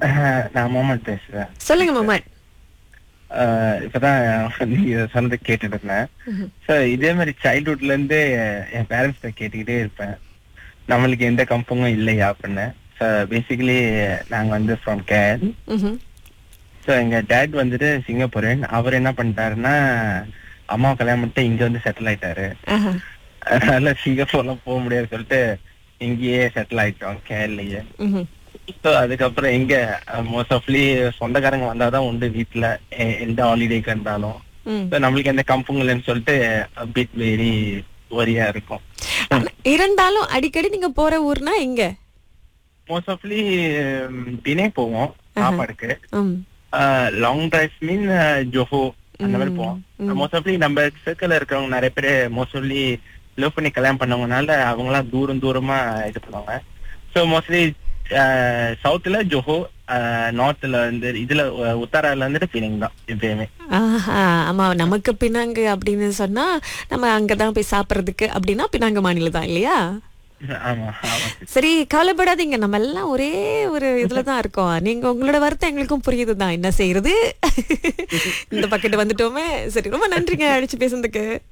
அஹ், நான் மோமன் பேசுறேன் சொல்லுங்க மொமன் அஹ், இப்பதான் நீங்க சொன்னதை கேட்டுட்டு இருந்தேன் சோ இதே மாதிரி சைல்ட்ஹுட்ல இருந்து என் பேரண்ட்ஸ் கேட்டுக்கிட்டே இருப்பேன் நம்மளுக்கு எந்த கம்பமும் இல்லையா அப்படின்னு ஸோ பேசிக்கலி நாங்க வந்து ஃப்ரம் கேர் ம்ஹும். ஸோ எங்க டேட் வந்துட்டு சிங்கப்பூரன் அவர் என்ன பண்ணிட்டாருன்னா அம்மா கல்யாணம் பண்ணிட்டு இங்க வந்து செட்டில் ஆயிட்டாரு ஆஹா. அதனால சிங்கப்பூர்லாம் போக முடியாது சொல்லிட்டு இங்கேயே செட்டில் ஆயிட்டோம் கேரளையே ம்ஹும். ஸோ அதுக்கப்புறம் எங்க மோஸ்ட் ஆஃப்லி சொந்தக்காரங்க வந்தாதான் உண்டு வீட்டுல எ- எந்த ஹாலிடேக்கு இருந்தாலும் ம். ஸோ நம்மளுக்கு எந்த கம்பும் இல்லைன்னு சொல்லிட்டு பிட் வெரி ஒரியா இருக்கும் ஆனா, இருந்தாலும் அடிக்கடி நீங்க போற ஊர்னா எங்க மோஸ்ட் ஆஃப்லி பினே போவோம் சாப்பாடுக்கு ம். லாங் டிரைவ் மீன் ஜோஹோ அந்த மாதிரி போவோம் மோஸ்ட் ஆஃப்லி நம்ம சர்க்கிள் இருக்கிறவங்க நிறைய பேர் மோஸ்ட் ஆஃப்லி லவ் பண்ணி கல்யாணம் பண்ணவங்கனால அவங்க எல்லாம் தூரம் தூரமா இது பண்ணுவாங்க ஸோ மோஸ்ட்லி சவுத்துல ஜோஹோ நார்த்ல வந்து இதுல அஹ், உத்தரால வந்துட்டு பினிங் தான் எப்பயுமே ஆஹா ஆமா நமக்கு பினாங்கு அப்படின்னு சொன்னா நம்ம அங்கதான் போய் சாப்பிடுறதுக்கு அப்படின்னா பினாங்கு மாநிலம் தான் இல்லையா ஆமா ஆமா சரி கவலைப்படாதீங்க நம்ம எல்லாம் ஒரே ஒரு இதுல தான் இருக்கோம் நீங்க உங்களோட வருத்தம் எங்களுக்கும் புரியுது தான் என்ன செய்யறது இந்த பக்கெட் வந்துட்டோமே சரி ரொம்ப நன்றிங்க அடிச்சு பேசுனதுக்கு